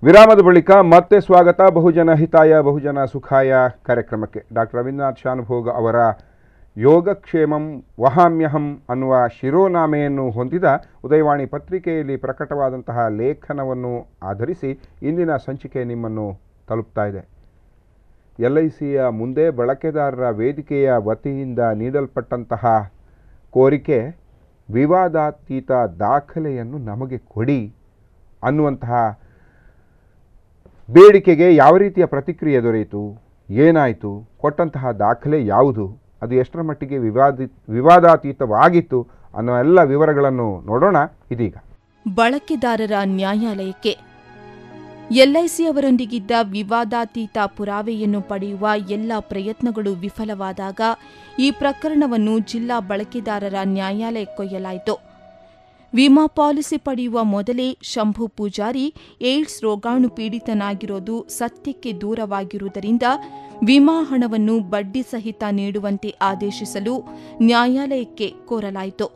ವಿರಾಮದ ಬಳಿಕ ಮತ್ತೆ ಸ್ವಾಗತ ಬಹುಜನ ಹಿತಾಯ ಬಹುಜನ ಸುಖಾಯ ಕಾರ್ಯಕ್ರಮಕ್ಕೆ ಡಾಕ್ಟರ್ ರವೀಂದ್ರನಾಥ್ ಶಾನುಭೋಗ ಅವರ ಯೋಗಕ್ಷೇಮಂ ವಹಾಮ್ಯಹಂ ಅನ್ನುವ ಶಿರೋನಾಮೆಯನ್ನು ಹೊಂದಿದ ಉದಯವಾಣಿ ಪತ್ರಿಕೆಯಲ್ಲಿ ಪ್ರಕಟವಾದಂತಹ ಲೇಖನವನ್ನು ಆಧರಿಸಿ ಇಂದಿನ ಸಂಚಿಕೆ ನಿಮ್ಮನ್ನು ತಲುಪ್ತಾ ಇದೆ ಎಲ್ ಐ ಸಿಯ ಮುಂದೆ ಬಳಕೆದಾರರ ವೇದಿಕೆಯ ವತಿಯಿಂದ ನೀಡಲ್ಪಟ್ಟಂತಹ ಕೋರಿಕೆ ವಿವಾದಾತೀತ ದಾಖಲೆಯನ್ನು ನಮಗೆ ಕೊಡಿ ಅನ್ನುವಂತಹ ಬೇಡಿಕೆಗೆ ಯಾವ ರೀತಿಯ ಪ್ರತಿಕ್ರಿಯೆ ದೊರೆಯಿತು ಏನಾಯಿತು ಕೊಟ್ಟಂತಹ ದಾಖಲೆ ಯಾವುದು ಅದು ಎಷ್ಟರ ಮಟ್ಟಿಗೆ ವಿವಾದಿ ವಿವಾದಾತೀತವಾಗಿತ್ತು ಅನ್ನೋ ಎಲ್ಲ ವಿವರಗಳನ್ನು ನೋಡೋಣ ಇದೀಗ ಬಳಕೆದಾರರ ನ್ಯಾಯಾಲಯಕ್ಕೆ ಎಲ್ಐಸಿ ಅವರೊಂದಿಗಿದ್ದ ವಿವಾದಾತೀತ ಪುರಾವೆಯನ್ನು ಪಡೆಯುವ ಎಲ್ಲ ಪ್ರಯತ್ನಗಳು ವಿಫಲವಾದಾಗ ಈ ಪ್ರಕರಣವನ್ನು ಜಿಲ್ಲಾ ಬಳಕೆದಾರರ ನ್ಯಾಯಾಲಯಕ್ಕೊಯ್ಯಲಾಯಿತು ವಿಮಾ ಪಾಲಿಸಿ ಪಡೆಯುವ ಮೊದಲೇ ಶಂಭು ಪೂಜಾರಿ ಏಡ್ಸ್ ರೋಗಾಣು ಪೀಡಿತನಾಗಿರೋದು ಸತ್ಯಕ್ಕೆ ದೂರವಾಗಿರುವುದರಿಂದ ವಿಮಾ ಹಣವನ್ನು ಬಡ್ಡಿ ಸಹಿತ ನೀಡುವಂತೆ ಆದೇಶಿಸಲು ನ್ಯಾಯಾಲಯಕ್ಕೆ ಕೋರಲಾಯಿತು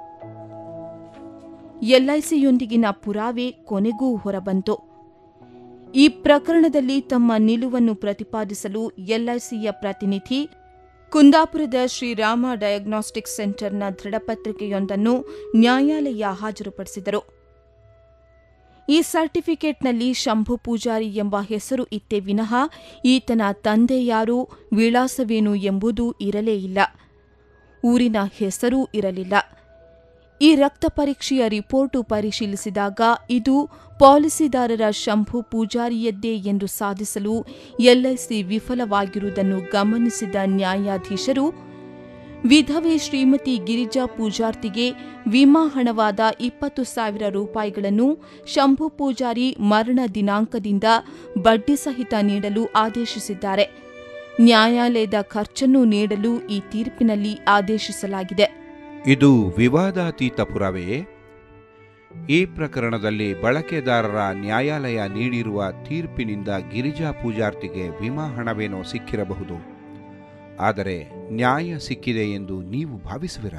ಎಲ್ಐಸಿಯೊಂದಿಗಿನ ಪುರಾವೆ ಕೊನೆಗೂ ಹೊರಬಂತು ಈ ಪ್ರಕರಣದಲ್ಲಿ ತಮ್ಮ ನಿಲುವನ್ನು ಪ್ರತಿಪಾದಿಸಲು ಎಲ್ಐಸಿಯ ಪ್ರತಿನಿಧಿ ಕುಂದಾಪುರದ ಶ್ರೀರಾಮ ಡಯಾಗ್ನಾಸ್ಟಿಕ್ ಸೆಂಟರ್ನ ದೃಢಪತ್ರಿಕೆಯೊಂದನ್ನು ನ್ಯಾಯಾಲಯ ಹಾಜರುಪಡಿಸಿದರು ಈ ಸರ್ಟಿಫಿಕೇಟ್ನಲ್ಲಿ ಶಂಭು ಪೂಜಾರಿ ಎಂಬ ಹೆಸರು ಇತ್ತೇ ವಿನಃ ಈತನ ತಂದೆ ಯಾರು ವಿಳಾಸವೇನು ಎಂಬುದೂ ಇರಲೇ ಇಲ್ಲ ಊರಿನ ಹೆಸರೂ ಇರಲಿಲ್ಲ ಈ ರಕ್ತ ಪರೀಕ್ಷೆಯ ರಿಪೋರ್ಟು ಪರಿಶೀಲಿಸಿದಾಗ ಇದು ಪಾಲಿಸಿದಾರರ ಶಂಭು ಪೂಜಾರಿಯದ್ದೇ ಎಂದು ಸಾಧಿಸಲು ಎಲ್ಐಸಿ ವಿಫಲವಾಗಿರುವುದನ್ನು ಗಮನಿಸಿದ ನ್ಯಾಯಾಧೀಶರು ವಿಧವೆ ಶ್ರೀಮತಿ ಗಿರಿಜಾ ಪೂಜಾರ್ತಿಗೆ ವಿಮಾ ಹಣವಾದ ಇಪ್ಪತ್ತು ಸಾವಿರ ರೂಪಾಯಿಗಳನ್ನು ಶಂಭು ಪೂಜಾರಿ ಮರಣ ದಿನಾಂಕದಿಂದ ಬಡ್ಡಿ ಸಹಿತ ನೀಡಲು ಆದೇಶಿಸಿದ್ದಾರೆ ನ್ಯಾಯಾಲಯದ ಖರ್ಚನ್ನು ನೀಡಲು ಈ ತೀರ್ಪಿನಲ್ಲಿ ಆದೇಶಿಸಲಾಗಿದೆ ಇದು ವಿವಾದಾತೀತ ಪುರಾವೆಯೇ ಈ ಪ್ರಕರಣದಲ್ಲಿ ಬಳಕೆದಾರರ ನ್ಯಾಯಾಲಯ ನೀಡಿರುವ ತೀರ್ಪಿನಿಂದ ಗಿರಿಜಾ ಪೂಜಾರ್ತಿಗೆ ವಿಮಾ ಹಣವೇನೋ ಸಿಕ್ಕಿರಬಹುದು ಆದರೆ ನ್ಯಾಯ ಸಿಕ್ಕಿದೆ ಎಂದು ನೀವು ಭಾವಿಸುವಿರಾ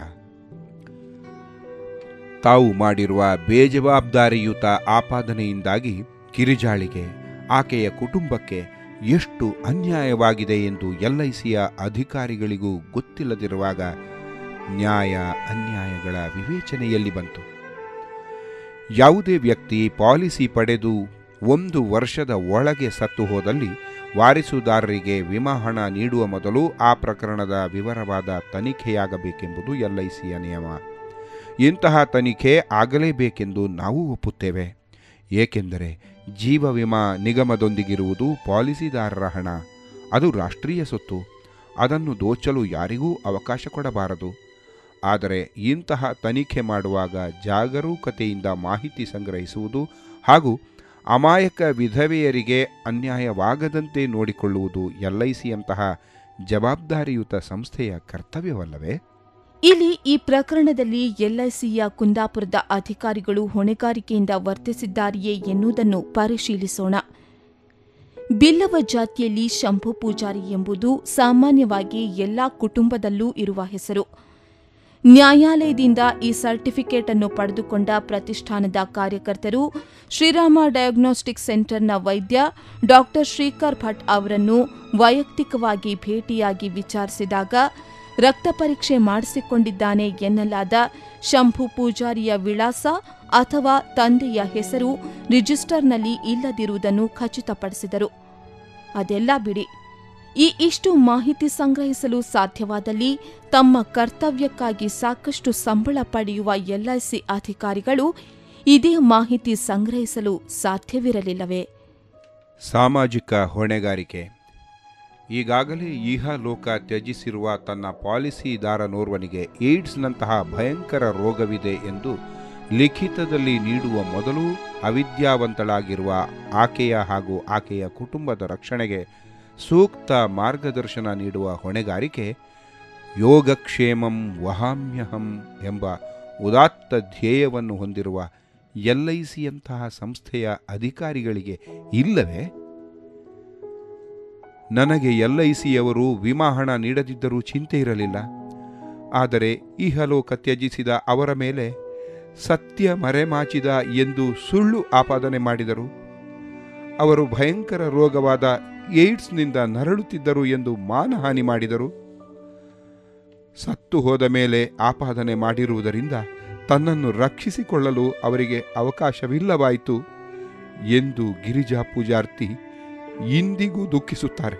ತಾವು ಮಾಡಿರುವ ಬೇಜವಾಬ್ದಾರಿಯುತ ಆಪಾದನೆಯಿಂದಾಗಿ ಗಿರಿಜಾಳಿಗೆ ಆಕೆಯ ಕುಟುಂಬಕ್ಕೆ ಎಷ್ಟು ಅನ್ಯಾಯವಾಗಿದೆ ಎಂದು ಎಲ್ಐಸಿಯ ಅಧಿಕಾರಿಗಳಿಗೂ ಗೊತ್ತಿಲ್ಲದಿರುವಾಗ ನ್ಯಾಯ ಅನ್ಯಾಯಗಳ ವಿವೇಚನೆಯಲ್ಲಿ ಬಂತು ಯಾವುದೇ ವ್ಯಕ್ತಿ ಪಾಲಿಸಿ ಪಡೆದು ಒಂದು ವರ್ಷದ ಒಳಗೆ ಸತ್ತು ಹೋದಲ್ಲಿ ವಾರಿಸುದಾರರಿಗೆ ವಿಮಾ ಹಣ ನೀಡುವ ಮೊದಲು ಆ ಪ್ರಕರಣದ ವಿವರವಾದ ತನಿಖೆಯಾಗಬೇಕೆಂಬುದು ಎಲ್ಐಸಿಯ ನಿಯಮ ಇಂತಹ ತನಿಖೆ ಆಗಲೇಬೇಕೆಂದು ನಾವು ಒಪ್ಪುತ್ತೇವೆ ಏಕೆಂದರೆ ಜೀವ ವಿಮಾ ನಿಗಮದೊಂದಿಗಿರುವುದು ಪಾಲಿಸಿದಾರರ ಹಣ ಅದು ರಾಷ್ಟ್ರೀಯ ಸೊತ್ತು ಅದನ್ನು ದೋಚಲು ಯಾರಿಗೂ ಅವಕಾಶ ಕೊಡಬಾರದು ಆದರೆ ಇಂತಹ ತನಿಖೆ ಮಾಡುವಾಗ ಜಾಗರೂಕತೆಯಿಂದ ಮಾಹಿತಿ ಸಂಗ್ರಹಿಸುವುದು ಹಾಗೂ ಅಮಾಯಕ ವಿಧವೆಯರಿಗೆ ಅನ್ಯಾಯವಾಗದಂತೆ ನೋಡಿಕೊಳ್ಳುವುದು ಎಲ್ಐಸಿಯಂತಹ ಜವಾಬ್ದಾರಿಯುತ ಸಂಸ್ಥೆಯ ಕರ್ತವ್ಯವಲ್ಲವೇ ಇಲ್ಲಿ ಈ ಪ್ರಕರಣದಲ್ಲಿ ಎಲ್ಐಸಿಯ ಕುಂದಾಪುರದ ಅಧಿಕಾರಿಗಳು ಹೊಣೆಗಾರಿಕೆಯಿಂದ ವರ್ತಿಸಿದ್ದಾರೆಯೇ ಎನ್ನುವುದನ್ನು ಪರಿಶೀಲಿಸೋಣ ಬಿಲ್ಲವ ಜಾತಿಯಲ್ಲಿ ಶಂಭು ಪೂಜಾರಿ ಎಂಬುದು ಸಾಮಾನ್ಯವಾಗಿ ಎಲ್ಲಾ ಕುಟುಂಬದಲ್ಲೂ ಇರುವ ಹೆಸರು ನ್ಯಾಯಾಲಯದಿಂದ ಈ ಸರ್ಟಿಫಿಕೇಟ್ ಅನ್ನು ಪಡೆದುಕೊಂಡ ಪ್ರತಿಷ್ಠಾನದ ಕಾರ್ಯಕರ್ತರು ಶ್ರೀರಾಮ ಡಯಾಗ್ನೋಸ್ಟಿಕ್ ಸೆಂಟರ್ನ ವೈದ್ಯ ಡಾಕ್ಟರ್ ಶ್ರೀಕರ್ ಭಟ್ ಅವರನ್ನು ವೈಯಕ್ತಿಕವಾಗಿ ಭೇಟಿಯಾಗಿ ವಿಚಾರಿಸಿದಾಗ ರಕ್ತ ಪರೀಕ್ಷೆ ಮಾಡಿಸಿಕೊಂಡಿದ್ದಾನೆ ಎನ್ನಲಾದ ಶಂಭು ಪೂಜಾರಿಯ ವಿಳಾಸ ಅಥವಾ ತಂದೆಯ ಹೆಸರು ರಿಜಿಸ್ಟರ್ನಲ್ಲಿ ಇಲ್ಲದಿರುವುದನ್ನು ಖಚಿತಪಡಿಸಿದರು ಅದೆಲ್ಲ ಬಿಡಿ ಈ ಇಷ್ಟು ಮಾಹಿತಿ ಸಂಗ್ರಹಿಸಲು ಸಾಧ್ಯವಾದಲ್ಲಿ ತಮ್ಮ ಕರ್ತವ್ಯಕ್ಕಾಗಿ ಸಾಕಷ್ಟು ಸಂಬಳ ಪಡೆಯುವ ಎಲ್ಐಸಿ ಅಧಿಕಾರಿಗಳು ಇದೇ ಮಾಹಿತಿ ಸಂಗ್ರಹಿಸಲು ಸಾಧ್ಯವಿರಲಿಲ್ಲವೇ ಸಾಮಾಜಿಕ ಹೊಣೆಗಾರಿಕೆ ಈಗಾಗಲೇ ಇಹಲೋಕ ತ್ಯಜಿಸಿರುವ ತನ್ನ ಪಾಲಿಸಿದಾರನೋರ್ವನಿಗೆ ಏಡ್ಸ್ನಂತಹ ಭಯಂಕರ ರೋಗವಿದೆ ಎಂದು ಲಿಖಿತದಲ್ಲಿ ನೀಡುವ ಮೊದಲು ಅವಿದ್ಯಾವಂತಳಾಗಿರುವ ಆಕೆಯ ಹಾಗೂ ಆಕೆಯ ಕುಟುಂಬದ ರಕ್ಷಣೆಗೆ ಸೂಕ್ತ ಮಾರ್ಗದರ್ಶನ ನೀಡುವ ಹೊಣೆಗಾರಿಕೆ ಯೋಗಕ್ಷೇಮಂ ವಹಾಮ್ಯಹಂ ಎಂಬ ಉದಾತ್ತ ಧ್ಯೇಯವನ್ನು ಹೊಂದಿರುವ ಎಲ್ಐಸಿಯಂತಹ ಸಂಸ್ಥೆಯ ಅಧಿಕಾರಿಗಳಿಗೆ ಇಲ್ಲವೇ ನನಗೆ ಎಲ್ಐಸಿಯವರು ವಿಮಾ ಹಣ ನೀಡದಿದ್ದರೂ ಚಿಂತೆ ಇರಲಿಲ್ಲ ಆದರೆ ಇಹಲೋಕ ತ್ಯಜಿಸಿದ ಅವರ ಮೇಲೆ ಸತ್ಯ ಮರೆಮಾಚಿದ ಎಂದು ಸುಳ್ಳು ಆಪಾದನೆ ಮಾಡಿದರು ಅವರು ಭಯಂಕರ ರೋಗವಾದ ಏಡ್ಸ್ನಿಂದ ನರಳುತ್ತಿದ್ದರು ಎಂದು ಮಾನಹಾನಿ ಮಾಡಿದರು ಸತ್ತು ಹೋದ ಮೇಲೆ ಆಪಾದನೆ ಮಾಡಿರುವುದರಿಂದ ತನ್ನನ್ನು ರಕ್ಷಿಸಿಕೊಳ್ಳಲು ಅವರಿಗೆ ಅವಕಾಶವಿಲ್ಲವಾಯಿತು ಎಂದು ಗಿರಿಜಾ ಪೂಜಾರ್ತಿ ಇಂದಿಗೂ ದುಃಖಿಸುತ್ತಾರೆ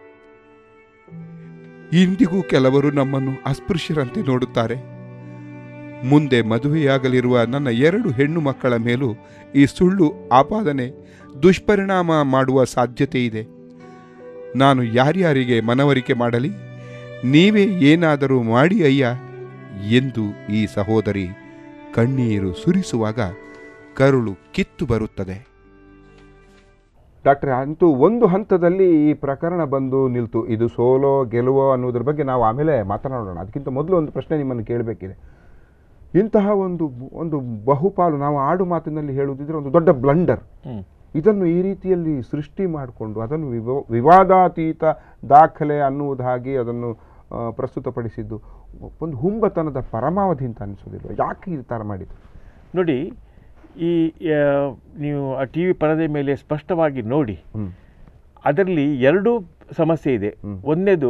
ಇಂದಿಗೂ ಕೆಲವರು ನಮ್ಮನ್ನು ಅಸ್ಪೃಶ್ಯರಂತೆ ನೋಡುತ್ತಾರೆ ಮುಂದೆ ಮದುವೆಯಾಗಲಿರುವ ನನ್ನ ಎರಡು ಹೆಣ್ಣು ಮಕ್ಕಳ ಮೇಲೂ ಈ ಸುಳ್ಳು ಆಪಾದನೆ ದುಷ್ಪರಿಣಾಮ ಮಾಡುವ ಸಾಧ್ಯತೆ ಇದೆ ನಾನು ಯಾರ್ಯಾರಿಗೆ ಮನವರಿಕೆ ಮಾಡಲಿ ನೀವೇ ಏನಾದರೂ ಮಾಡಿ ಅಯ್ಯ ಎಂದು ಈ ಸಹೋದರಿ ಕಣ್ಣೀರು ಸುರಿಸುವಾಗ ಕರುಳು ಕಿತ್ತು ಬರುತ್ತದೆ ಡಾಕ್ಟ್ರೆ ಅಂತೂ ಒಂದು ಹಂತದಲ್ಲಿ ಈ ಪ್ರಕರಣ ಬಂದು ನಿಲ್ತು ಇದು ಸೋಲೋ ಗೆಲುವೋ ಅನ್ನೋದ್ರ ಬಗ್ಗೆ ನಾವು ಆಮೇಲೆ ಮಾತನಾಡೋಣ ಅದಕ್ಕಿಂತ ಮೊದಲು ಒಂದು ಪ್ರಶ್ನೆ ನಿಮ್ಮನ್ನು ಕೇಳಬೇಕಿದೆ ಇಂತಹ ಒಂದು ಒಂದು ಬಹುಪಾಲು ನಾವು ಆಡು ಮಾತಿನಲ್ಲಿ ಹೇಳುವುದಿದ್ರೆ ಒಂದು ದೊಡ್ಡ ಬ್ಲಂಡರ್ ಹ್ಮ್. ಇದನ್ನು ಈ ರೀತಿಯಲ್ಲಿ ಸೃಷ್ಟಿ ಮಾಡಿಕೊಂಡು ಅದನ್ನು ವಿವ ವಿವಾದಾತೀತ ದಾಖಲೆ ಅನ್ನುವುದಾಗಿ ಅದನ್ನು ಆ, ಪ್ರಸ್ತುತಪಡಿಸಿದ್ದು ಒಂದು ಹುಂಬತನದ ಪರಮಾವಧಿ ಅಂತ ಅನಿಸೋದಿಲ್ಲ ಯಾಕೆ ಈ ಥರ ಮಾಡಿದ್ದು ನೋಡಿ ಈ ಆ, ನೀವು ಆ ಟಿ ವಿ ಪರದೆ ಮೇಲೆ ಸ್ಪಷ್ಟವಾಗಿ ನೋಡಿ ಹ್ಮ್. ಅದರಲ್ಲಿ ಎರಡು ಸಮಸ್ಯೆ ಇದೆ ಹ್ಮ್. ಒಂದನೇದು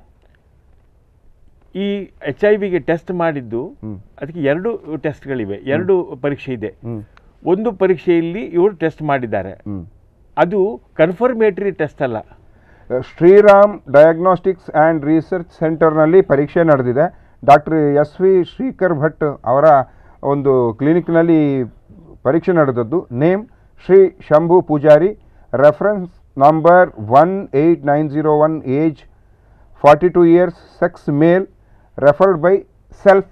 ಈ ಎಚ್ ಐ ವಿಗೆ ಟೆಸ್ಟ್ ಮಾಡಿದ್ದು ಹ್ಮ್. ಅದಕ್ಕೆ ಎರಡು ಟೆಸ್ಟ್ಗಳಿವೆ ಎರಡು ಪರೀಕ್ಷೆ ಇದೆ ಹ್ಮ್. ಒಂದು ಪರೀಕ್ಷೆಯಲ್ಲಿ ಇವರು ಟೆಸ್ಟ್ ಮಾಡಿದ್ದಾರೆ ಹ್ಮ್. ಅದು ಕನ್ಫರ್ಮೇಟರಿ ಟೆಸ್ಟ್ ಅಲ್ಲ ಶ್ರೀರಾಮ್ ಡಯಾಗ್ನೋಸ್ಟಿಕ್ಸ್ ಆ್ಯಂಡ್ ರಿಸರ್ಚ್ ಸೆಂಟರ್ನಲ್ಲಿ ಪರೀಕ್ಷೆ ನಡೆದಿದೆ doctor S V Shrikar Bhat ಅವರ ಒಂದು ಕ್ಲಿನಿಕ್ನಲ್ಲಿ ಪರೀಕ್ಷೆ ನಡೆದದ್ದು name Shri Shambhu Poojari reference number one eight nine zero one age forty two years sex male referred by self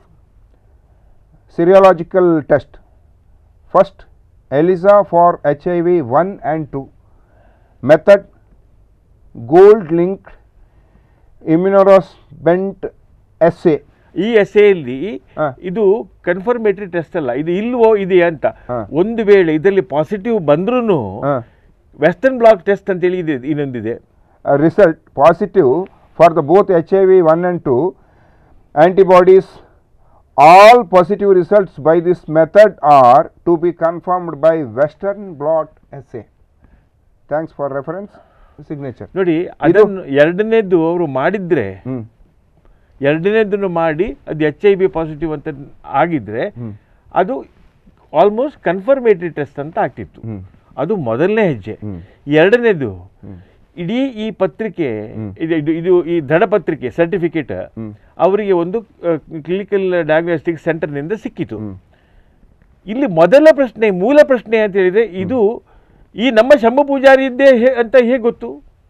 serological test first ELISA for H I V one and two method gold linked immunosorbent assay ಈ ಎಸೆಯಲ್ಲಿ ಹಾ. ಇದು confirmatory test ಅಲ್ಲ ಇದು ಇಲ್ವೋ ಇದೆಯಾ ಅಂತ ಹಾ. ಒಂದು ವೇಳೆ ಇದರಲ್ಲಿ ಪಾಸಿಟಿವ್ ಬಂದ್ರೂ ವೆಸ್ಟರ್ನ್ ಬ್ಲಾಕ್ ಟೆಸ್ಟ್ ಅಂತೇಳಿ ಇದೆ ಇನ್ನೊಂದಿದೆ result positive for the both H I V one and two antibodies all positive results by this method are to be confirmed by western blot assay thanks for reference signature ನೋಡಿ ಅದನ್ನು ಎರಡನೇದು ಅವರು ಮಾಡಿದ್ರೆ ಹ್ಞೂ ಎರಡನೇದನ್ನು ಮಾಡಿ ಅದು ಎಚ್ ಐ ಬಿ ಪಾಸಿಟಿವ್ ಅಂತ ಆಗಿದ್ರೆ ಹ್ಮ್. ಅದು ಆಲ್ಮೋಸ್ಟ್ ಕನ್ಫರ್ಮೇಟರಿ ಟೆಸ್ಟ್ ಅಂತ ಆಗ್ತಿತ್ತು ಹ್ಮ್. ಅದು ಮೊದಲನೇ ಹೆಜ್ಜೆ ಹ್ಮ್. ಎರಡನೇದು ಹ್ಮ್. ಇಡೀ ಈ ಪತ್ರಿಕೆ ಹ್ಮ್. ಇದು ಇದು ಇದು ಈ ದೃಢಪತ್ರಿಕೆ ಸರ್ಟಿಫಿಕೇಟ್ ಹ್ಮ್. ಅವರಿಗೆ ಒಂದು ಕ್ಲಿನಿಕಲ್ ಡಯಾಗ್ನೋಸ್ಟಿಕ್ ಸೆಂಟರ್ನಿಂದ ಸಿಕ್ಕಿತು ಹ್ಮ್. ಇಲ್ಲಿ ಮೊದಲ ಪ್ರಶ್ನೆ ಮೂಲ ಪ್ರಶ್ನೆ ಅಂತ ಹೇಳಿದ್ರೆ ಇದು ಈ ನಮ್ಮ ಶಂಭು ಪೂಜಾರಿ ಇದ್ದೇ ಹೇ- ಅಂತ ಹೇಗೆ ಗೊತ್ತು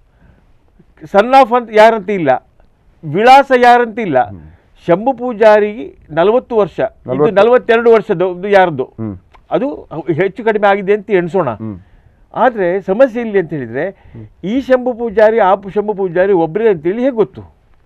ಸನ್ ಆಫ್ ಅಂತ ಯಾರಂತ ಇಲ್ಲ ವಿಳಾಸ ಯಾರಂತ ಇಲ್ಲ ಶಂಭು ಪೂಜಾರಿ ನಲವತ್ತು ವರ್ಷ ಇದು ನಲವತ್ತು. ನಲವತ್ತೆರಡು ವರ್ಷದ ಯಾರ್ದು ಹ್ಮ್. ಅದು ಹೆಚ್ಚು ಕಡಿಮೆ ಆಗಿದೆ ಅಂತ ಎಣಿಸೋಣ ಹ್ಮ್. ಆದರೆ ಸಮಸ್ಯೆ ಇಲ್ಲಿ ಅಂತ ಹೇಳಿದ್ರೆ ಈ ಶಂಭು ಪೂಜಾರಿ ಆ ಪು- ಶಂಭು ಪೂಜಾರಿ ಒಬ್ಬರೇ ಅಂತೇಳಿ ಹೇಗೆ ಗೊತ್ತು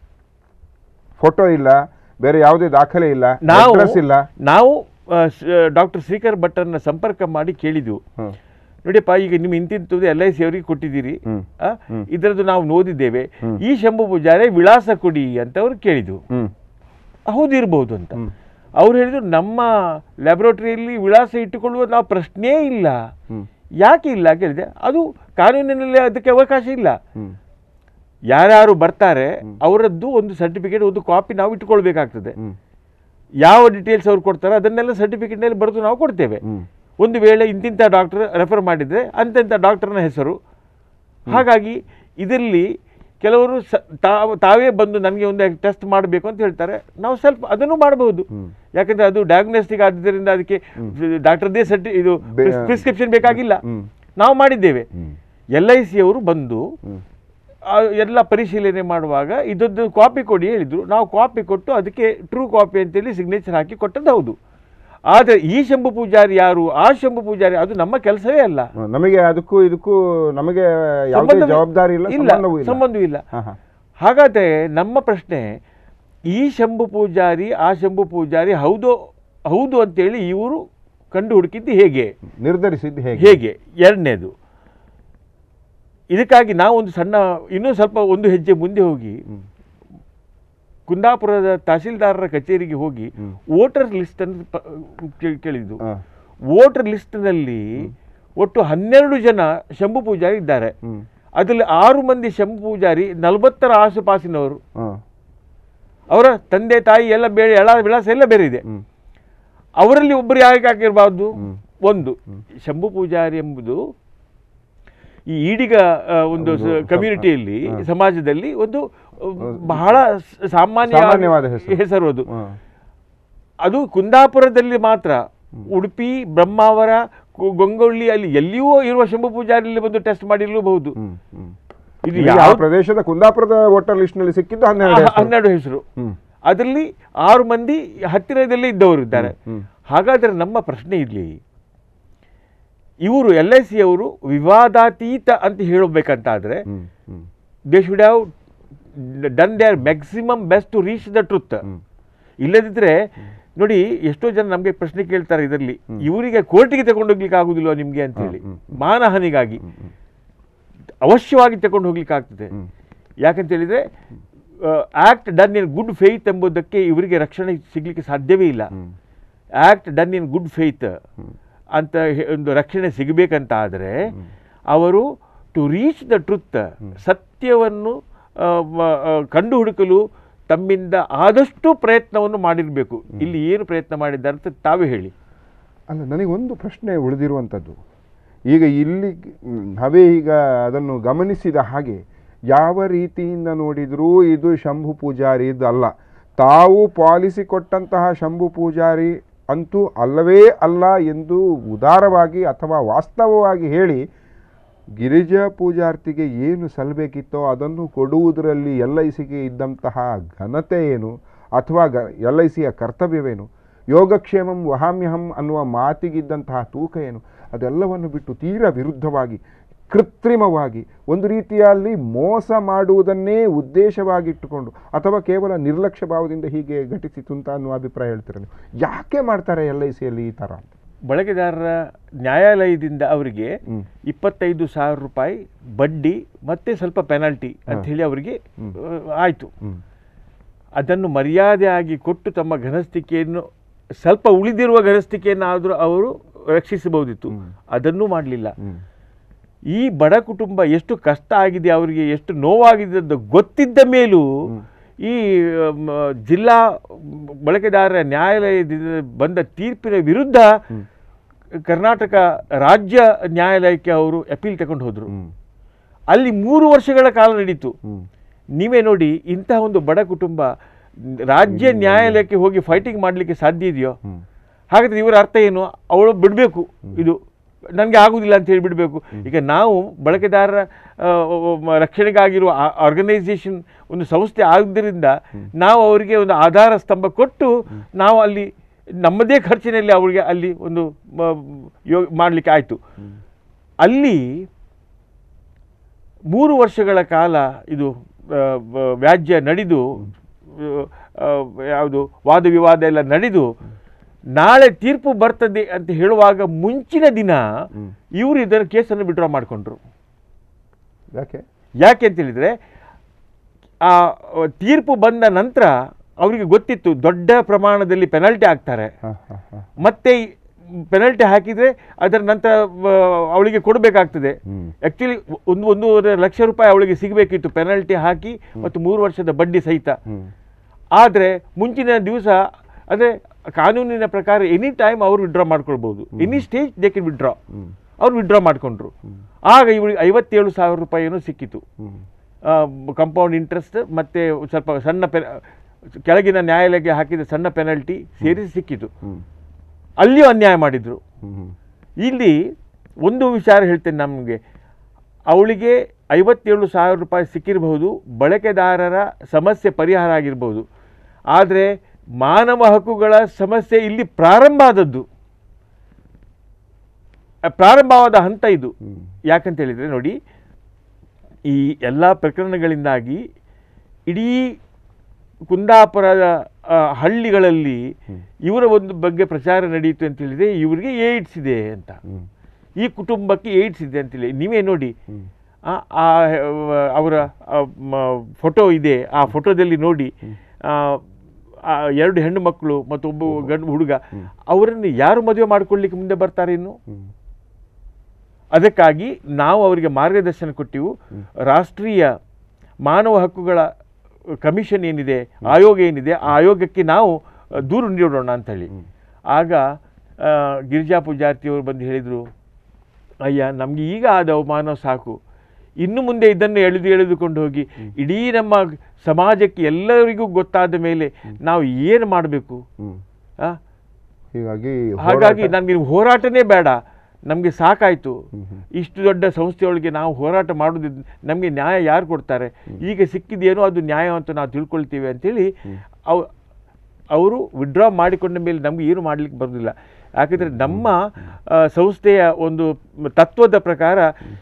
ಫೋಟೋ ಇಲ್ಲ ಬೇರೆ ಯಾವುದೇ ದಾಖಲೆ ಇಲ್ಲ ನಾವು ಅಡ್ರೆಸ್ ಇಲ್ಲ ನಾವು ಡಾಕ್ಟರ್ ಶ್ರೀಕರ್ ಭಟ್ಟರನ್ನ ಸಂಪರ್ಕ ಮಾಡಿ ಕೇಳಿದ್ವು ಹ್ಮ್. ನೋಡಿಯಪ್ಪ ಈಗ ನಿಮ್ಮ ಇಂತಿಂತದ್ದು ಎಲ್ ಐ ಸಿ ಅವರಿಗೆ ಕೊಟ್ಟಿದ್ದೀರಿ ಹ್ಮ್. ಆ, ಇದರದ್ದು ನಾವು ಓದಿದ್ದೇವೆ ಹ್ಮ್. ಈ ಶಂಭು ಪೂಜಾರಿ ವಿಳಾಸ ಕೊಡಿ ಅಂತ ಅವ್ರು ಕೇಳಿದ್ವು ಹ್ಮ್. ಹೌದು ಇರ್ಬೋದು ಅಂತ ಹ್ಮ್. ಅವ್ರು ಹೇಳಿದ್ರು ನಮ್ಮ ಲ್ಯಾಬೊರೇಟರಿಯಲ್ಲಿ ವಿಳಾಸ ಇಟ್ಟುಕೊಳ್ಳುವ ನಾವು ಪ್ರಶ್ನೆಯೇ ಇಲ್ಲ ಹ್ಮ್. ಯಾಕೆ ಇಲ್ಲ ಕೇಳಿದೆ ಅದು ಕಾನೂನಿನಲ್ಲಿ ಅದಕ್ಕೆ ಅವಕಾಶ ಇಲ್ಲ ಹ್ಮ್. ಯಾರ್ಯಾರು ಬರ್ತಾರೆ ಅವರದ್ದು ಒಂದು ಸರ್ಟಿಫಿಕೇಟ್ ಒಂದು ಕಾಪಿ ನಾವು ಇಟ್ಕೊಳ್ಬೇಕಾಗ್ತದೆ ಹ್ಮ್. ಯಾವ ಡೀಟೇಲ್ಸ್ ಅವ್ರು ಕೊಡ್ತಾರೆ ಅದನ್ನೆಲ್ಲ ಸರ್ಟಿಫಿಕೇಟ್ನಲ್ಲಿ ಬರೆದು ನಾವು ಕೊಡ್ತೇವೆ ಹ್ಮ್. ಒಂದು ವೇಳೆ ಇಂತಿಂಥ ಡಾಕ್ಟರ್ ರೆಫರ್ ಮಾಡಿದರೆ ಅಂತಿಂಥ ಡಾಕ್ಟರ್ನ ಹೆಸರು ಹಾಗಾಗಿ ಇದರಲ್ಲಿ ಕೆಲವರು ಸ ತಾವು ತಾವೇ ಬಂದು ನನಗೆ ಒಂದು ಟೆಸ್ಟ್ ಮಾಡಬೇಕು ಅಂತ ಹೇಳ್ತಾರೆ ನಾವು ಸ್ವಲ್ಪ ಅದನ್ನು ಮಾಡಬಹುದು ಯಾಕಂದರೆ ಅದು ಡಯಾಗ್ನೋಸ್ಟಿಕ್ ಆದ್ದರಿಂದ ಅದಕ್ಕೆ ಡಾಕ್ಟರ್ದೇ ಸರ್ಟಿ ಇದು ಬೆ- ಪ್ರಿಸ್ಕ್ರಿಪ್ಷನ್ ಬೇಕಾಗಿಲ್ಲ ಹ್ಮ್. ನಾವು ಮಾಡಿದ್ದೇವೆ ಹ್ಮ್. ಎಲ್ ಐ ಸಿ ಅವರು ಬಂದು ಹ್ಮ್. ಆ ಎಲ್ಲ ಪರಿಶೀಲನೆ ಮಾಡುವಾಗ ಇದೊಂದು ಕಾಪಿ ಕೊಡಿ ಹೇಳಿದರು ನಾವು ಕಾಪಿ ಕೊಟ್ಟು ಅದಕ್ಕೆ ಟ್ರೂ ಕಾಪಿ ಅಂತೇಳಿ ಸಿಗ್ನೇಚರ್ ಹಾಕಿ ಕೊಟ್ಟದ್ದು ಹೌದು ಆದರೆ ಈ ಶಂಭು ಪೂಜಾರಿ ಯಾರು ಆ ಶಂಭು ಪೂಜಾರಿ ಅದು ನಮ್ಮ ಕೆಲಸವೇ ಅಲ್ಲ ನಮಗೆ ಅದಕ್ಕೂ ಇದಕ್ಕೂ ನಮಗೆ ಯಾವುದೇ ಸಂಬಂಧವೇ- ಜವಾಬ್ದಾರಿ ಇಲ್ಲ ಇಲ್ಲ ಸಂಬಂಧವೂ ಇಲ್ಲ ಸಂಬಂಧವೂ ಇಲ್ಲ ಹಾ, ಹಾ. ಹಾಗಾದ್ರೆ ನಮ್ಮ ಪ್ರಶ್ನೆ ಈ ಶಂಭು ಪೂಜಾರಿ ಆ ಶಂಭು ಪೂಜಾರಿ ಹೌದು ಹೌದು ಅಂತೇಳಿ ಇವರು ಕಂಡು ಹುಡುಕಿದ್ದು ಹೇಗೆ ನಿರ್ಧರಿಸಿದ್ದು ಹೇಗೆ ಹೇಗೆ ಎರಡನೇದು ಇದಕ್ಕಾಗಿ ನಾವು ಒಂದು ಸಣ್ಣ ಇನ್ನೂ ಸ್ವಲ್ಪ ಒಂದು ಹೆಜ್ಜೆ ಮುಂದೆ ಹೋಗಿ ಹ್ಮ್. ಕುಂದಾಪುರದ ತಹಸೀಲ್ದಾರರ ಕಚೇರಿಗೆ ಹೋಗಿ ವೋಟರ್ ಲಿಸ್ಟ್ ಅನ್ನು ಪ- ಕೇ- ಕೇಳಿದ್ದು ಹಾ. ವೋಟರ್ ಲಿಸ್ಟ್ನಲ್ಲಿ ಒಟ್ಟು ಹನ್ನೆರಡು ಜನ ಶಂಭು ಪೂಜಾರಿ ಇದ್ದಾರೆ ಹ್ಮ್ ಅದರಲ್ಲಿ ಆರು ಮಂದಿ ಶಂಭು ಪೂಜಾರಿ ನಲವತ್ತರ ಆಸುಪಾಸಿನವರು ಹಾಂ ಅವರ ತಂದೆ ತಾಯಿ ಎಲ್ಲ ಬೇರೆ ಎಳ ವಿಳಾಸ ಎಲ್ಲ ಬೇರೆ ಇದೆ ಹ್ಮ್ ಅವರಲ್ಲಿ ಒಬ್ಬರು ಯಾಕೆ ಆಗಿರಬಾರ್ದು ಹ್ಮ್. ಒಂದು ಶಂಭು ಪೂಜಾರಿ ಎಂಬುದು ಈ ಈಡಿಗ ಆ, ಒಂದು ಒಂದು ಕಮ್ಯುನಿಟಿಯಲ್ಲಿ ಹಾ. ಸಮಾಜದಲ್ಲಿ ಒಂದು ಆ, ಬಹಳ ಸ- ಸಾಮಾನ್ಯ ಸಾಮಾನ್ಯವಾದ ಹೆಸರು. ಹೆಸರು ಅದು ಹಾಂ ಅದು ಕುಂದಾಪುರದಲ್ಲಿ ಮಾತ್ರ ಉಡುಪಿ ಬ್ರಹ್ಮಾವರ ಕು- ಗೊಂಗೊಳ್ಳಿ ಅಲ್ಲಿ ಎಲ್ಲಿಯೂ ಇರುವ ಶಂಭು ಪೂಜಾರಿಯಲ್ಲಿ ಬಂದು ಟೆಸ್ಟ್ ಮಾಡಿರಲೂಬಹುದು ಹ್ಮ್ ಹ್ಮ್ ಇದು ನಿಮಗೆ ಆ ಯಾವ ಪ್ರದೇಶದ ಕುಂದಾಪುರದ ವೋಟರ್ ಲಿಸ್ಟ್ ನಲ್ಲಿ ಸಿಕ್ಕಿದ್ದು ಹನ್ನೆರಡು ಹೆಸರು. ಹನ್ನೆರಡು ಹೆಸರು ಹ್ಮ್ ಅದರಲ್ಲಿ ಆರು ಮಂದಿ ಹತ್ತಿರದಲ್ಲೇ ಇದ್ದವರು ಇದ್ದಾರೆ ಹ್ಮ್. ಹಾಗಾದರೆ ನಮ್ಮ ಪ್ರಶ್ನೆ ಇಲ್ಲಿ ಇವರು ಎಲ್ ಐ ಸಿ ಅವರು ವಿವಾದಾತೀತ ಅಂತ ಹೇಳಬೇಕಂತಾದ್ರೆ hmm hmm they should have done their maximum best to reach the truth hmm. ಇಲ್ಲದಿದ್ರೆ ನೋಡಿ ಎಷ್ಟೋ ಜನ ನಮಗೆ ಪ್ರಶ್ನೆ ಕೇಳ್ತಾರೆ ಇದರಲ್ಲಿ ಇವರಿಗೆ ಕೋರ್ಟಿಗೆ ತಗೊಂಡೋಗ್ಲಿಕ್ಕೆ ಆಗುದಿಲ್ವಾ ನಿಮಗೆ ಅಂತ ಹೇಳಿ ಹ್ಮ್, ಮಾನಹಾನಿಗಾಗಿ ಹ್ಮ್, ಹ್ಮ್. ಅವಶ್ಯವಾಗಿ ತಗೊಂಡು ಹೋಗ್ಲಿಕ್ಕೆ ಆಗ್ತದೆ ಹ್ಮ್. ಯಾಕಂತ ಹೇಳಿದ್ರೆ act done in good faith ಎಂಬುದಕ್ಕೆ ಇವರಿಗೆ ರಕ್ಷಣೆ ಸಿಗ್ಲಿಕ್ಕೆ ಸಾಧ್ಯವೇ ಇಲ್ಲ hmm. Act done in good faith ಅಂತ ಹೇ- ಒಂದು ರಕ್ಷಣೆ ಸಿಗಬೇಕಂತ ಆದರೆ ಅವರು ಟು ರೀಚ್ ದ ಟ್ರುತ್ ಸತ್ಯವನ್ನು ಆ, ಮ- ಆ, ಕಂಡು ಹುಡುಕಲು ತಮ್ಮಿಂದ ಆದಷ್ಟು ಪ್ರಯತ್ನವನ್ನು ಮಾಡಿರಬೇಕು ಇಲ್ಲಿ ಏನು ಪ್ರಯತ್ನ ಮಾಡಿದ್ದಾರೆ ಅಂತ ತಾವೇ ಹೇಳಿ ಅಲ್ಲ ನನಗೆ ಒಂದು ಪ್ರಶ್ನೆ ಉಳಿದಿರುವಂಥದ್ದು ಈಗ ಇಲ್ಲಿ ಮ್, ನಾವೇ ಈಗ ಅದನ್ನು ಗಮನಿಸಿದ ಹಾಗೆ ಯಾವ ರೀತಿಯಿಂದ ನೋಡಿದರೂ ಇದು ಶಂಭು ಪೂಜಾರಿದು ಅಲ್ಲ ತಾವು ಪಾಲಿಸಿ ಕೊಟ್ಟಂತಹ ಶಂಭು ಪೂಜಾರಿ ಅಂತೂ ಅಲ್ಲವೇ ಅಲ್ಲ ಎಂದು ಉದಾರವಾಗಿ ಅಥವಾ ವಾಸ್ತವವಾಗಿ ಹೇಳಿ ಗಿರಿಜಾ ಪೂಜಾರ್ತಿಗೆ ಏನು ಸಲ್ಲಬೇಕಿತ್ತೋ ಅದನ್ನು ಕೊಡುವುದರಲ್ಲಿ ಎಲ್ ಐ ಸಿಗೆ ಇದ್ದಂತಹ ಘನತೆ ಏನು ಅಥವಾ ಗ ಎಲ್ ಐ ಸಿಯ ಕರ್ತವ್ಯವೇನು ಯೋಗಕ್ಷೇಮಂ ವಹಾಮ್ಯಹಂ ಅನ್ನುವ ಮಾತಿಗಿದ್ದಂತಹ ತೂಕ ಏನು ಅದೆಲ್ಲವನ್ನು ಬಿಟ್ಟು ತೀರ ವಿರುದ್ಧವಾಗಿ ಕೃತ್ರಿಮವಾಗಿ ಒಂದು ರೀತಿಯಲ್ಲಿ ಮೋಸ ಮಾಡುವುದನ್ನೇ ಉದ್ದೇಶವಾಗಿಟ್ಟುಕೊಂಡು ಅಥವಾ ಕೇವಲ ನಿರ್ಲಕ್ಷ್ಯ ಭಾವದಿಂದ ಹೀಗೆ ಘಟಿಸಿತು ಅಂತ ಅನ್ನುವ ಅಭಿಪ್ರಾಯ ಹೇಳ್ತೀರ ನೀವು ಯಾಕೆ ಮಾಡ್ತಾರೆ ಎಲ್ ಐ ಸಿಯಲ್ಲಿ ಈ ಥರ ಅಂತ ಬಳಕೆದಾರರ ನ್ಯಾಯಾಲಯದಿಂದ ಅವರಿಗೆ ಹ್ಮ್. ಇಪ್ಪತ್ತೈದು ಸಾವಿರ ರೂಪಾಯಿ ಬಡ್ಡಿ ಮತ್ತೆ ಸ್ವಲ್ಪ ಪೆನಾಲ್ಟಿ ಅಂತ ಹೇಳಿ ಅವರಿಗೆ ಆಯಿತು ಹ್ಮ್. ಅದನ್ನು ಮರ್ಯಾದೆಯಾಗಿ ಕೊಟ್ಟು ತಮ್ಮ ಘನಸ್ಥಿಕೆಯನ್ನು ಸ್ವಲ್ಪ ಉಳಿದಿರುವ ಘನಸ್ಥಿಕೆಯನ್ನಾದರೂ ಅವರು ರಕ್ಷಿಸಬಹುದಿತ್ತು ಅದನ್ನೂ ಮಾಡಲಿಲ್ಲ ಹ್ಮ್. ಈ ಬಡ ಕುಟುಂಬ ಎಷ್ಟು ಕಷ್ಟ ಆಗಿದೆ ಅವರಿಗೆ ಎಷ್ಟು ನೋವಾಗಿದೆ ಅಂತ ಗೊತ್ತಿದ್ದ ಮೇಲೂ ಈ ಮ, ಜಿಲ್ಲಾ ಬಳಕೆದಾರರ ನ್ಯಾಯಾಲಯದಿಂದ ಬಂದ ತೀರ್ಪಿನ ವಿರುದ್ಧ ಕರ್ನಾಟಕ ರಾಜ್ಯ ನ್ಯಾಯಾಲಯಕ್ಕೆ ಅವರು ಅಪೀಲ್ ತಗೊಂಡು ಹೋದರು ಹ್ಮ್. ಅಲ್ಲಿ ಮೂರು ವರ್ಷಗಳ ಕಾಲ ನಡೀತು ಹ್ಮ್. ನೀವೇ ನೋಡಿ ಇಂತಹ ಒಂದು ಬಡ ಕುಟುಂಬ ರಾಜ್ಯ ನ್ಯಾಯಾಲಯಕ್ಕೆ ಹೋಗಿ ಫೈಟಿಂಗ್ ಮಾಡಲಿಕ್ಕೆ ಸಾಧ್ಯ ಇದೆಯೋ ಹ್ಮ್. ಹಾಗಾದ್ರೆ ಇವರ ಅರ್ಥ ಏನು ಅವಳು ಬಿಡಬೇಕು ಇದು ನನಗೆ ಆಗುದಿಲ್ಲ ಅಂತ ಹೇಳಿ ಬಿಡಬೇಕು ಈಗ ನಾವು ಬಳಕೆದಾರರ ಆ, ಮ- ರಕ್ಷಣೆಗಾಗಿರುವ ಆರ್ಗನೈಸೇಷನ್ ಒಂದು ಸಂಸ್ಥೆ ಆದ್ದರಿಂದ ನಾವು ಅವರಿಗೆ ಒಂದು ಆಧಾರ ಸ್ತಂಭ ಕೊಟ್ಟು ನಾವು ಅಲ್ಲಿ ನಮ್ಮದೇ ಖರ್ಚಿನಲ್ಲಿ ಅವರಿಗೆ ಅಲ್ಲಿ ಒಂದು ಮ- ಯೋ ಮಾಡಲಿಕ್ಕೆ ಆಯಿತು ಅಲ್ಲಿ ಮೂರು ವರ್ಷಗಳ ಕಾಲ ಇದು ಆ, ಬ- ವ್ಯಾಜ್ಯ ನಡೆದು ಆ, ಯಾವುದು ವಾದ ವಿವಾದ ಎಲ್ಲ ನಡೆದು ನಾಳೆ ತೀರ್ಪು ಬರ್ತದೆ ಅಂತ ಹೇಳುವಾಗ ಮುಂಚಿನ ದಿನ ಇವರು ಇದರ ಕೇಸನ್ನು ವಿಡ್ರಾ ಮಾಡಿಕೊಂಡ್ರು ಯಾಕೆ ಯಾಕೆ ಅಂತ ಹೇಳಿದರೆ ಆ ತೀರ್ಪು ಬಂದ ನಂತರ ಅವರಿಗೆ ಗೊತ್ತಿತ್ತು ದೊಡ್ಡ ಪ್ರಮಾಣದಲ್ಲಿ ಪೆನಾಲ್ಟಿ ಆಗ್ತಾರೆ ಹ, ಹ, ಹ. ಮತ್ತೆ ಪೆನಾಲ್ಟಿ ಹಾಕಿದರೆ ಅದರ ನಂತರ ಆ, ಅವಳಿಗೆ ಕೊಡಬೇಕಾಗ್ತದೆ ಹ್ಮ್. ಆ್ಯಕ್ಚುಲಿ ಒಂದು ಒಂದೂವರೆ ಲಕ್ಷ ರೂಪಾಯಿ ಅವಳಿಗೆ ಸಿಗಬೇಕಿತ್ತು ಪೆನಾಲ್ಟಿ ಹಾಕಿ ಮತ್ತು ಮೂರು ವರ್ಷದ ಬಡ್ಡಿ ಸಹಿತ ಹ್ಮ್. ಆದರೆ ಮುಂಚಿನ ದಿವಸ ಅದೇ ಕಾನೂನಿನ ಪ್ರಕಾರ ಎನಿ ಟೈಮ್ ಅವರು ವಿಡ್ರಾ ಮಾಡ್ಕೊಳ್ಬೋದು any stage they can withdraw hmm. ಅವ್ರು ವಿಡ್ರಾ ಮಾಡ್ಕೊಂಡ್ರು ಆಗ ಇವಳಿಗೆ ಐವತ್ತೇಳು ಸಾವಿರ ರೂಪಾಯಿ ಏನೋ ಸಿಕ್ಕಿತು ಹ್ಮ್. ಕಂಪೌಂಡ್ ಇಂಟ್ರೆಸ್ಟ್ ಮತ್ತು ಸ್ವಲ್ಪ ಸಣ್ಣ ಪೆ ಕೆಳಗಿನ ನ್ಯಾಯಾಲಯಕ್ಕೆ ಹಾಕಿದ ಸಣ್ಣ ಪೆನಲ್ಟಿ ಸೇರಿಸಿ ಸಿಕ್ಕಿತು ಹ್ಮ್. ಅಲ್ಲಿಯೂ ಅನ್ಯಾಯ ಮಾಡಿದರು ಹ್ಮ್. ಹ್ಮ್. ಇಲ್ಲಿ ಒಂದು ವಿಚಾರ ಹೇಳ್ತೇನೆ ನಮಗೆ ಅವಳಿಗೆ ಐವತ್ತೇಳು ಸಾವಿರ ರೂಪಾಯಿ ಸಿಕ್ಕಿರಬಹುದು ಬಳಕೆದಾರರ ಸಮಸ್ಯೆ ಪರಿಹಾರ ಆಗಿರ್ಬೋದು ಆದರೆ ಮಾನವ ಹಕ್ಕುಗಳ ಸಮಸ್ಯೆ ಇಲ್ಲಿ ಪ್ರಾರಂಭ ಆದದ್ದು ಆ ಪ್ರಾರಂಭವಾದ ಹಂತ ಇದು ಹ್ಮ್. ಯಾಕಂತ ಹೇಳಿದರೆ ನೋಡಿ ಈ ಎಲ್ಲ ಪ್ರಕರಣಗಳಿಂದಾಗಿ ಇಡೀ ಕುಂದಾಪುರದ ಆ, ಹಳ್ಳಿಗಳಲ್ಲಿ ಇವರ ಒಂದು ಬಗ್ಗೆ ಪ್ರಚಾರ ನಡೆಯಿತು ಅಂತ ಹೇಳಿದರೆ ಇವರಿಗೆ ಏಡ್ಸ್ ಇದೆ ಅಂತ ಹ್ಮ್. ಈ ಕುಟುಂಬಕ್ಕೆ ಏಡ್ಸ್ ಇದೆ ಅಂತೇಳಿ ನೀವೇ ನೋಡಿ ಹ್ಮ್. ಆ ಆ, ಅವರ ಫೋಟೋ ಇದೆ ಆ ಫೋಟೋದಲ್ಲಿ ನೋಡಿ ಆ, ಆ ಎರಡು ಹೆಣ್ಣು ಮಕ್ಕಳು ಮತ್ತು ಒಬ್ಬ ಗಂಡು ಹುಡುಗ ಅವರನ್ನು ಯಾರು ಮದುವೆ ಮಾಡ್ಕೊಳ್ಳಿಕ್ಕೆ ಮುಂದೆ ಬರ್ತಾರೆ ಇನ್ನು ಹ್ಮ್. ಅದಕ್ಕಾಗಿ ನಾವು ಅವರಿಗೆ ಮಾರ್ಗದರ್ಶನ ಕೊಟ್ಟಿವು ರಾಷ್ಟ್ರೀಯ ಮಾನವ ಹಕ್ಕುಗಳ ಕಮಿಷನ್ ಏನಿದೆ ಆಯೋಗ ಏನಿದೆ ಆ ಆಯೋಗಕ್ಕೆ ನಾವು ಆ, ದೂರು ನೀಡೋಣ ಅಂತೇಳಿ ಆಗ ಆ, ಗಿರಿಜಾ ಪೂಜಾರ್ತಿಯವರು ಬಂದು ಹೇಳಿದರು ಅಯ್ಯ ನಮಗೆ ಈಗ ಆದ ಅವಮಾನ ಸಾಕು ಇನ್ನು ಮುಂದೆ ಇದನ್ನು ಎಳೆದು ಎಳೆದುಕೊಂಡು ಹೋಗಿ ಇಡೀ ನಮ್ಮ ಸಮಾಜಕ್ಕೆ ಎಲ್ಲರಿಗೂ ಗೊತ್ತಾದ ಮೇಲೆ ನಾವು ಏನು ಮಾಡಬೇಕು ಹ್ಮ್. ಆ? ಹೀಗಾಗಿ ಹಾಗಾಗಿ ಹೋರಾಟ- ನನಗೆ ಹೋರಾಟನೇ ಬೇಡ ನಮಗೆ ಸಾಕಾಯಿತು ಇಷ್ಟು ದೊಡ್ಡ ಸಂಸ್ಥೆಯೊಳಗೆ ನಾವು ಹೋರಾಟ ಮಾಡೋದು ನಮಗೆ ನ್ಯಾಯ ಯಾರು ಕೊಡ್ತಾರೆ ಈಗ ಸಿಕ್ಕಿದೇನೋ ಅದು ನ್ಯಾಯ ಅಂತ ನಾವು ತಿಳ್ಕೊಳ್ತೀವಿ ಅಂತೇಳಿ ಅವ್ ಅವರು ವಿಡ್ರಾ ಮಾಡಿಕೊಂಡ ಮೇಲೆ ನಮಗೆ ಏನು ಮಾಡಲಿಕ್ಕೆ ಬರೋದಿಲ್ಲ ಯಾಕಂದರೆ ನಮ್ಮ ಆ, ಸಂಸ್ಥೆಯ ಒಂದು ತತ್ವದ ಪ್ರಕಾರ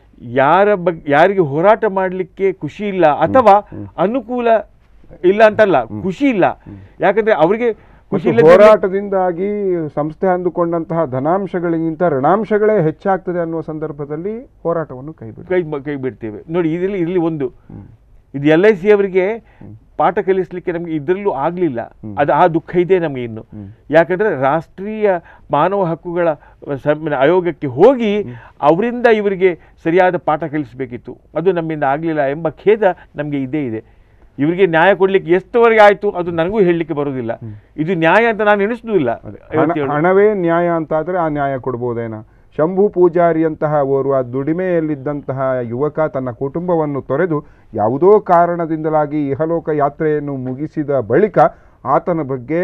ಯಾರ ಬಗ್ಗೆ ಯಾರಿಗೆ ಹೋರಾಟ ಮಾಡಲಿಕ್ಕೆ ಖುಷಿ ಇಲ್ಲ ಅಥವಾ ಅನುಕೂಲ ಇಲ್ಲ ಅಂತಲ್ಲ ಖುಷಿ ಇಲ್ಲ ಯಾಕಂದರೆ ಅವರಿಗೆ ಖುಷಿ ಮತ್ತು ಇಲ್ಲ ಹೋರಾಟದಿಂದಾಗಿ ಸಂಸ್ಥೆ ಅಂದುಕೊಂಡಂತಹ ಧನಾಂಶಗಳಿಗಿಂತ ಋಣಾಂಶಗಳೇ ಹೆಚ್ಚಾಗ್ತದೆ ಅನ್ನುವ ಸಂದರ್ಭದಲ್ಲಿ ಹೋರಾಟವನ್ನು ಕೈಬಿಡಿ ಕೈ ಕೈ ಬಿಡ್ತೇವೆ ನೋಡಿ ಇದರಲ್ಲಿ ಇಲ್ಲಿ ಒಂದು ಇದು ಎಲ್ ಐ ಸಿ ಅವರಿಗೆ ಪಾಠ ಕಲಿಸ್ಲಿಕ್ಕೆ ನಮಗೆ ಇದರಲ್ಲೂ ಆಗಲಿಲ್ಲ ಅದು ಆ ದುಃಖ ಇದೆ ನಮಗೆ ಇನ್ನು ಯಾಕಂದ್ರೆ ರಾಷ್ಟ್ರೀಯ ಮಾನವ ಹಕ್ಕುಗಳ ಸಮ್- ಆಯೋಗಕ್ಕೆ ಹೋಗಿ ಅವರಿಂದ ಇವರಿಗೆ ಸರಿಯಾದ ಪಾಠ ಕಲಿಸಬೇಕಿತ್ತು ಅದು ನಮ್ಮಿಂದ ಆಗಲಿಲ್ಲ ಎಂಬ ಖೇದ ನಮಗೆ ಇದೇ ಇದೆ ಇವರಿಗೆ ನ್ಯಾಯ ಕೊಡ್ಲಿಕ್ಕೆ ಎಷ್ಟುವರೆಗೆ ಆಯಿತು ಅದು ನನಗೂ ಹೇಳಲಿಕ್ಕೆ ಬರೋದಿಲ್ಲ ಇದು ನ್ಯಾಯ ಅಂತ ನಾನು ಎಣಿಸುವುದಿಲ್ಲ ಹಣ- ಹಣವೇ ನ್ಯಾಯ ಅಂತಾದ್ರೆ ಆ ನ್ಯಾಯ ಕೊಡ್ಬೋದೇನ ಶಂಭು ಪೂಜಾರಿಯಂತಹ ಓರ್ವ ದುಡಿಮೆಯಲ್ಲಿದ್ದಂತಹ ಯುವಕ ತನ್ನ ಕುಟುಂಬವನ್ನು ತೊರೆದು ಯಾವುದೋ ಕಾರಣದಿಂದಲಾಗಿ ಇಹಲೋಕ ಯಾತ್ರೆಯನ್ನು ಮುಗಿಸಿದ ಬಳಿಕ ಆತನ ಬಗ್ಗೆ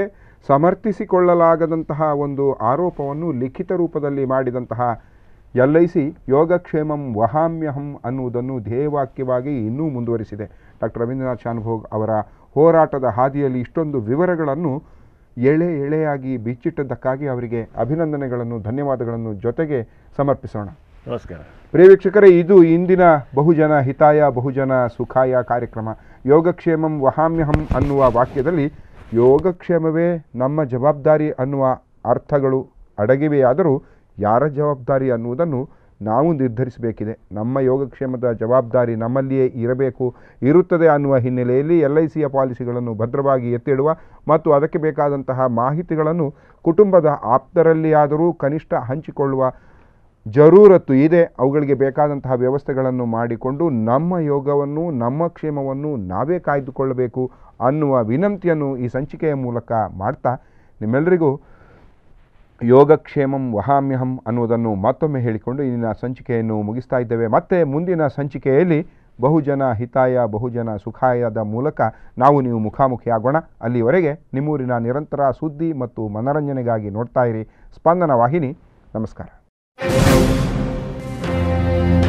ಸಮರ್ಥಿಸಿಕೊಳ್ಳಲಾಗದಂತಹ ಒಂದು ಆರೋಪವನ್ನು ಲಿಖಿತ ರೂಪದಲ್ಲಿ ಮಾಡಿದಂತಹ ಎಲ್ ಐ ಸಿ ಯೋಗಕ್ಷೇಮಂ ವಹಾಮ್ಯಹಂ ಅನ್ನುವುದನ್ನು ಧ್ಯೇಯವಾಕ್ಯವಾಗಿ ಇನ್ನೂ ಮುಂದುವರಿಸಿದೆ ಡಾಕ್ಟರ್ ರವೀಂದ್ರನಾಥ್ ಶಾನುಭೋಗ್ ಅವರ ಹೋರಾಟದ ಹಾದಿಯಲ್ಲಿ ಇಷ್ಟೊಂದು ವಿವರಗಳನ್ನು ಎಳೆ ಎಳೆಯಾಗಿ ಬಿಚ್ಚಿಟ್ಟದ್ದಕ್ಕಾಗಿ ಅವರಿಗೆ ಅಭಿನಂದನೆಗಳನ್ನು ಧನ್ಯವಾದಗಳನ್ನು ಜೊತೆಗೆ ಸಮರ್ಪಿಸೋಣ ನಮಸ್ಕಾರ ಪ್ರಿಯ ವೀಕ್ಷಕರೇ ಇದು ಇಂದಿನ ಬಹುಜನ ಹಿತಾಯ ಬಹುಜನ ಸುಖಾಯ ಕಾರ್ಯಕ್ರಮ ಯೋಗಕ್ಷೇಮಂ ವಹಾಮ್ಯಹಂ ಅನ್ನುವ ವಾಕ್ಯದಲ್ಲಿ ಯೋಗಕ್ಷೇಮವೇ ನಮ್ಮ ಜವಾಬ್ದಾರಿ ಅನ್ನುವ ಅರ್ಥಗಳು ಅಡಗಿವೆಯಾದರೂ ಯಾರ ಜವಾಬ್ದಾರಿ ಅನ್ನುವುದನ್ನು ನಾವು ನಿರ್ಧರಿಸಬೇಕಿದೆ ನಮ್ಮ ಯೋಗಕ್ಷೇಮದ ಜವಾಬ್ದಾರಿ ನಮ್ಮಲ್ಲಿಯೇ ಇರಬೇಕು ಇರುತ್ತದೆ ಅನ್ನುವ ಹಿನ್ನೆಲೆಯಲ್ಲಿ ಎಲ್ ಐ ಸಿಯ ಪಾಲಿಸಿಗಳನ್ನು ಭದ್ರವಾಗಿ ಎತ್ತಿಡುವ ಮತ್ತು ಅದಕ್ಕೆ ಬೇಕಾದಂತಹ ಮಾಹಿತಿಗಳನ್ನು ಕುಟುಂಬದ ಆಪ್ತರಲ್ಲಿಯಾದರೂ ಕನಿಷ್ಠ ಹಂಚಿಕೊಳ್ಳುವ ಜರೂರತ್ತು ಇದೆ ಅವುಗಳಿಗೆ ಬೇಕಾದಂತಹ ವ್ಯವಸ್ಥೆಗಳನ್ನು ಮಾಡಿಕೊಂಡು ನಮ್ಮ ಯೋಗವನ್ನು ನಮ್ಮ ಕ್ಷೇಮವನ್ನು ನಾವೇ ಕಾಯ್ದುಕೊಳ್ಳಬೇಕು ಅನ್ನುವ ವಿನಂತಿಯನ್ನು ಈ ಸಂಚಿಕೆಯ ಮೂಲಕ ಮಾಡ್ತಾ ನಿಮ್ಮೆಲ್ಲರಿಗೂ ಯೋಗಕ್ಷೇಮಂ ವಹಾಮ್ಯಹಂ ಅನ್ನುವುದನ್ನು ಮತ್ತೊಮ್ಮೆ ಹೇಳಿಕೊಂಡು ಇಂದಿನ ಸಂಚಿಕೆಯನ್ನು ಮುಗಿಸ್ತಾ ಇದ್ದೇವೆ ಮತ್ತೆ ಮುಂದಿನ ಸಂಚಿಕೆಯಲ್ಲಿ ಬಹುಜನ ಹಿತಾಯ ಬಹುಜನ ಸುಖಾಯದ ಮೂಲಕ ನಾವು ನೀವು ಮುಖಾಮುಖಿಯಾಗೋಣ ಅಲ್ಲಿವರೆಗೆ ನಿಮ್ಮೂರಿನ ನಿರಂತರ ಸುದ್ದಿ ಮತ್ತು ಮನರಂಜನೆಗಾಗಿ ನೋಡ್ತಾ ಇರಿ ಸ್ಪಂದನ ವಾಹಿನಿ ನಮಸ್ಕಾರ